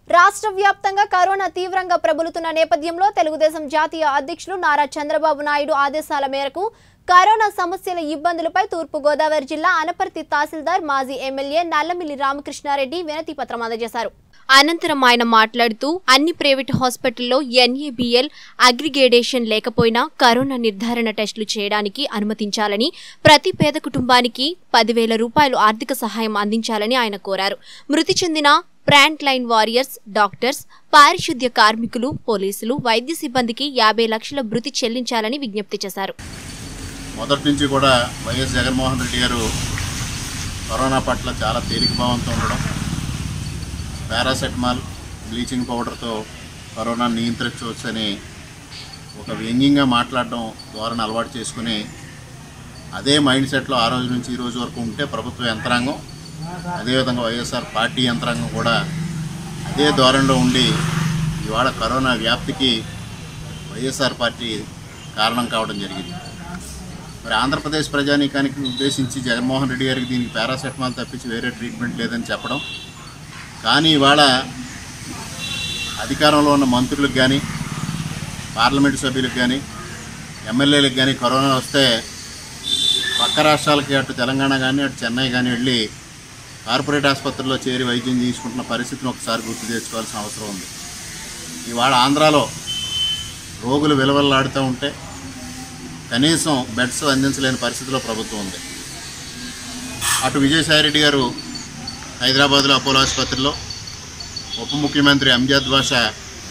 రాష్ట్ర వ్యాప్తంగా కరోనా తీవ్రంగా ప్రబలుతున్న నేపథ్యంలో తెలుగుదేశం జాతీయ అధ్యక్షులు నారా చంద్రబాబు నాయుడు ఆదేశాల మేరకు కరోనా సమస్యల ఇబ్బందులపై తూర్పు గోదావరి జిల్లా అనపర్తి తహసీల్దార్ మాజీ ఎమ్మెల్యే నల్లమిల్లి రామకృష్ణారెడ్డి వినతి పత్రం అందజేశారు అనంతరం ఆయన మాట్లాడుతూ అన్ని ప్రైవేటు హాస్పిటల్లో ఎన్ఏబిఎల్ అగ్రిగేడేషన్ లేకపోయినా కరోనా నిర్ధారణ టెస్టులు చేయడానికి అనుమతించాలని ప్రతి పేద కుటుంబానికి పదివేల రూపాయలు ఆర్థిక సహాయం అందించాలని ఆయన కోరారు మృతి చెందిన ఫ్రంట్ లైన్ వారియర్స్ డాక్టర్స్ పారిశుద్ధ్య కార్మికులు పోలీసులు వైద్య సిబ్బందికి యాభై లక్షల భృతి చెల్లించాలని విజ్ఞప్తి చేశారు మొదటి నుంచి కూడా వైఎస్ జగన్మోహన్ రెడ్డి గారు కరోనా పట్ల చాలా తేలిక భావంతో ఉండడం పారాసెటమాల్ బ్లీచింగ్ పౌడర్తో కరోనా నియంత్రించవచ్చని ఒక వ్యంగ్యంగా మాట్లాడడం ద్వారా అలవాటు చేసుకుని అదే మైండ్ సెట్లో ఆ రోజు నుంచి ఈ రోజు వరకు ఉంటే ప్రభుత్వ యంత్రాంగం అదేవిధంగా వైఎస్ఆర్ పార్టీ యంత్రాంగం కూడా అదే ధోరణిలో ఉండి ఇవాళ కరోనా వ్యాప్తికి వైఎస్ఆర్ పార్టీ కారణం కావడం జరిగింది మరి ఆంధ్రప్రదేశ్ ప్రజానీకానికి ఉద్దేశించి జగన్మోహన్ రెడ్డి గారికి దీనికి పారాసెటమాల్ తప్పించి వేరే ట్రీట్మెంట్ లేదని చెప్పడం కానీ ఇవాళ అధికారంలో ఉన్న మంత్రులకు కానీ పార్లమెంటు సభ్యులకు కానీ ఎమ్మెల్యేలకు కానీ కరోనా వస్తే పక్క రాష్ట్రాలకి అటు తెలంగాణ కానీ అటు చెన్నై కానీ వెళ్ళి కార్పొరేట్ ఆసుపత్రుల్లో చేరి వైద్యం తీసుకుంటున్న పరిస్థితిని ఒకసారి గుర్తు తెచ్చుకోవాల్సిన అవసరం ఉంది ఇవాళ ఆంధ్రాలో రోగులు విలవల్లాడుతూ ఉంటే కనీసం బెడ్స్ అందించలేని పరిస్థితిలో ప్రభుత్వం ఉంది అటు విజయసాయిరెడ్డి గారు హైదరాబాద్లో అపోలో ఆసుపత్రిలో ఉప ముఖ్యమంత్రి అంజాద్ బాషా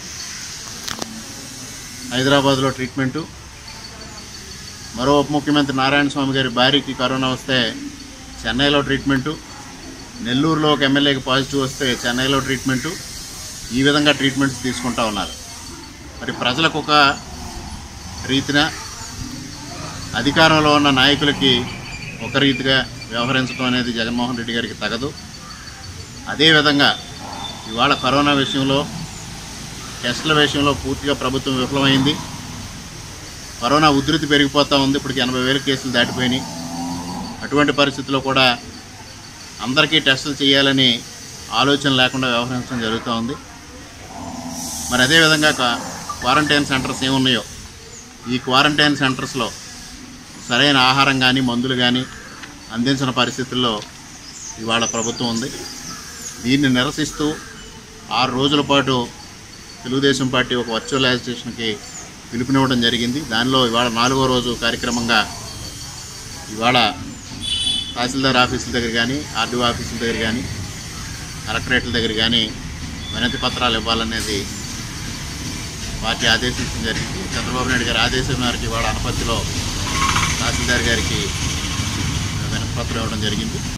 హైదరాబాద్లో ట్రీట్మెంటు మరో ఉప ముఖ్యమంత్రి నారాయణ స్వామి గారి భార్యకి కరోనా వస్తే చెన్నైలో ట్రీట్మెంటు నెల్లూరులో ఒక ఎమ్మెల్యేకి పాజిటివ్ వస్తే చెన్నైలో ట్రీట్మెంటు ఈ విధంగా ట్రీట్మెంట్స్ తీసుకుంటా ఉన్నారు మరి ప్రజలకు ఒక రీతిన అధికారంలో ఉన్న నాయకులకి ఒక రీతిగా వ్యవహరించడం అనేది జగన్మోహన్ రెడ్డి గారికి తగదు అదేవిధంగా ఇవాళ కరోనా విషయంలో టెస్టుల విషయంలో పూర్తిగా ప్రభుత్వం విఫలమైంది కరోనా ఉధృతి పెరిగిపోతూ ఉంది ఇప్పటికి ఎనభై వేల కేసులు దాటిపోయినాయి అటువంటి పరిస్థితుల్లో కూడా అందరికీ టెస్టులు చేయాలని ఆలోచన లేకుండా వ్యవహరించడం జరుగుతూ ఉంది మరి అదేవిధంగా కా- క్వారంటైన్ సెంటర్స్ ఏమున్నాయో ఈ క్వారంటైన్ సెంటర్స్లో సరైన ఆహారం కానీ మందులు కానీ అందించిన పరిస్థితుల్లో ఇవాళ ప్రభుత్వం ఉంది దీన్ని నిరసిస్తూ ఆరు రోజుల పాటు తెలుగుదేశం పార్టీ ఒక వర్చువల్ అజిటేషన్కి పిలుపునివ్వడం జరిగింది దానిలో ఇవాళ నాలుగో రోజు కార్యక్రమంగా ఇవాళ తహసీల్దార్ ఆఫీసుల దగ్గర కానీ ఆర్డీఓ ఆఫీసుల దగ్గర కానీ కలెక్టరేట్ల దగ్గర కానీ వినతి పత్రాలు ఇవ్వాలనేది పార్టీ ఆదేశించడం జరిగింది చంద్రబాబు నాయుడు గారి ఆదేశం మేరకు ఇవాళ అనపత్తిలో తహసీల్దార్ గారికి వినతి పత్రం ఇవ్వడం జరిగింది